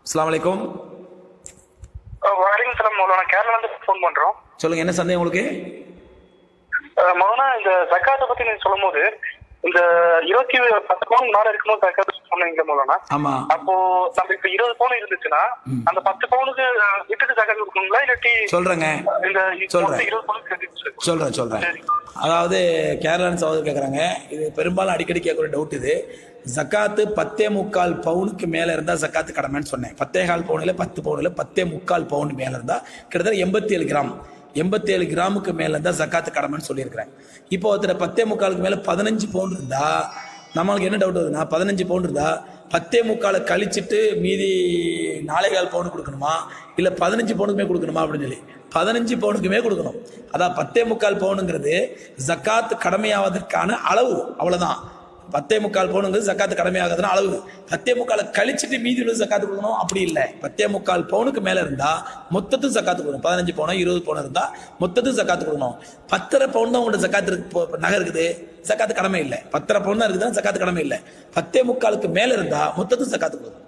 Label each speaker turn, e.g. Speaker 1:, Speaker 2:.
Speaker 1: அஸ்ஸலாமு அலைக்கும்
Speaker 2: வணக்கம் சார் மௌலானா கேரளா இருந்து ஃபோன் பண்றோம்
Speaker 1: சொல்லுங்க என்ன சந்தேகம் உங்களுக்கு
Speaker 2: அஹ் மௌலானா இந்த ஜக்காத்தை பத்தி நீங்க சொல்லும் போது இந்த இருபத்தி பத்து பவுன் முன்னாடி இருக்கும்போது ஜக்காத்து சொன்னீங்க மௌலானா
Speaker 1: ஆமா
Speaker 2: அப்போ நம்ம இப்ப இருபது பவுன் இருந்துச்சுன்னா அந்த பத்து பவுனுக்கு அஹ், விட்டுட்டு ஜக்காத்து கொடுக்கணுங்களா இல்லாட்டி
Speaker 1: சொல்றேங்க
Speaker 2: இந்த
Speaker 1: சொல்றேன்.
Speaker 2: மொத்தம் இருபது பவுனுக்கு சேர்த்து
Speaker 1: சொல்றேன் சொல்றேன் அதாவது கேரளான்னு சகோதரர் கேட்குறாங்க இது பெரும்பாலும் அடிக்கடி கேட்குற டவுட் இது ஜக்காத்து பத்தே முக்கால் பவுனுக்கு மேலே இருந்தால் ஜக்காத்து கடமைன்னு சொன்னேன் பத்தே கால் பவுனில் பத்து பவுனில் பத்தே முக்கால் பவுன் மேலே இருந்தால் கிட்டத்தட்ட எண்பத்தி ஏழு கிராம் எண்பத்தி ஏழு கிராமுக்கு மேலே இருந்தால் ஜக்காத்து கடமைன்னு சொல்லியிருக்கிறேன் இப்போ ஒருத்தர் பத்தே முக்காலுக்கு மேலே பதினஞ்சு பவுன் இருந்தால் நம்மளுக்கு என்ன டவுட் வருதுன்னா பதினஞ்சு பவுன் இருந்தா பத்தே முக்காலை கழிச்சிட்டு மீதி நாலே கால் பவுன் கொடுக்கணுமா இல்லை பதினஞ்சு பவுனுக்குமே கொடுக்கணுமா அப்படின்னு சொல்லி பதினஞ்சு பவுனுக்குமே கொடுக்கணும் அதான் பத்தே முக்கால் பவுனுங்கிறது ஜக்காத் கடமையாவதற்கான அளவு அவ்வளவுதான் பத்தே முக்கால் பவுனுங்கிறது ஜக்காத்து கடமையாகுதுன்னா அளவு பத்தே முக்காலை கழிச்சிட்டு மீதி உள்ள ஜக்காத்து கொடுக்கணும் அப்படி இல்லை பத்தே முக்கால் பவுனுக்கு மேல இருந்தா மொத்தத்தும் ஜக்காத்து கொடுக்கணும் பதினஞ்சு பவுனோ இருபது பவுன் இருந்தா மொத்தத்தும் ஜக்காத்து கொடுக்கணும் பத்தரை பவுன் தான் உங்களோட ஜக்காத்து இருக்கு இப்போ நகை இருக்குது ஜக்காத்து கடமை இல்லை பத்தரை பவுன் தான் இருக்குதுன்னா ஜக்காத்து கடமை இல்லை பத்தே முக்காலுக்கு மேல இருந்தா மொத்தத்தும் ஜக்காத்து கொடுக்கணும்